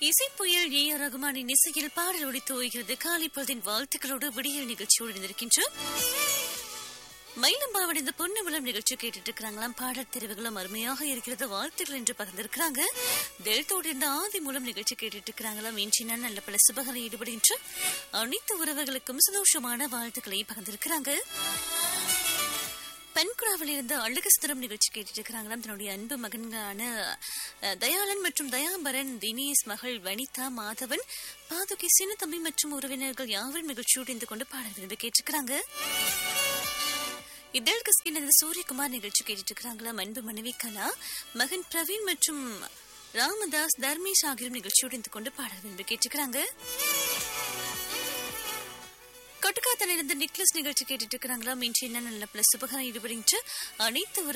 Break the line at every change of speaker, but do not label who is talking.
இசைப்புயல் A R ரகுமானின் இசையில் பாடல் ஒடித்து ஓய்கிறது காலை பொழுதின் வாழ்த்துக்களோடு விடியல் நிகழ்ச்சியோடு இருந்திருக்கின்றோம் மயிலம்பாவன் இந்த பொண்ணு விளம் நிகழ்ச்சி கேட்டுட்டு இருக்கிறாங்களாம் பாடல் தெரிவுகளும் அருமையாக இருக்கிறது வாழ்த்துக்கள் என்று பகிர்ந்திருக்கிறாங்க தெல்தோடு இந்த ஆதி மூலம் நிகழ்ச்சி கேட்டுட்டு இருக்கிறாங்களாம் இன்றின நல்ல பல சுபகரை ஈடுபடுகின்ற அனைத்து உறவுகளுக்கும் சந்தோஷமான வாழ்த்துக்களை பகிர்ந்திருக்கிறாங்க பெண்குழாவில் இருந்து அழகஸ்தரம் நிகழ்ச்சி கேட்டுட்டு இருக்கிறாங்களாம் தன்னுடைய அன்பு மகன்களான அஹ், தயாளன் மற்றும் தயாபரன் தினேஷ் மகள் வனிதா மாதவன் பாதுகை சின்னத்தம்பி மற்றும் உறவினர்கள் யாவரும் நிகழ்ச்சியோடு இருந்து கொண்டு பாடல் விரும்பி கேட்டிருக்கிறாங்க இதழ் கஸ்கின் இந்த சூரியகுமார் நிகழ்ச்சி கேட்டுட்டு இருக்கிறாங்களா அன்பு மனைவி கலா மகன் பிரவீன் மற்றும் ராமதாஸ் தர்மேஷ் ஆகியோரும் நிகழ்ச்சியோடு இருந்து கொண்டு பாடல் விரும்பி கேட்டிருக்கிறாங்க கொட்டுக்காத்தல இருந்து நிக்லஸ் நிகழ்ச்சி கேட்டுட்டு இருக்கிறாங்களா இன்று என்ன நல்ல பிளஸ் சுபகரம் ஈடுபடுகின்ற அனைத்து